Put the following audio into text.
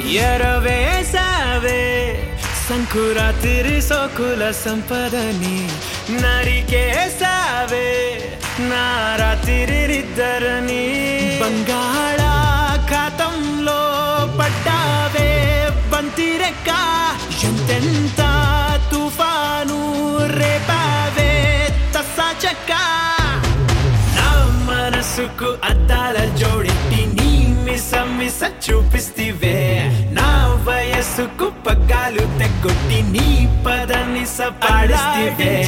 ఎరవేసావే సంకురాతిరి సోకుల సంపదని నరికేసావే నా రాత్రిద్దరని బంగాళాఖాతంలో పడ్డావే బంతిరెక్క ఎంతెంత తుఫాను రేపావే తస్సా చెక్క నా మనసుకు అద్దాల జోడెట్టి నీ మిస మిస చూపిస్తివే నా వయస్సుకు పగ్గాలు తెగొట్టి నీ పదని సపాడిస్తివే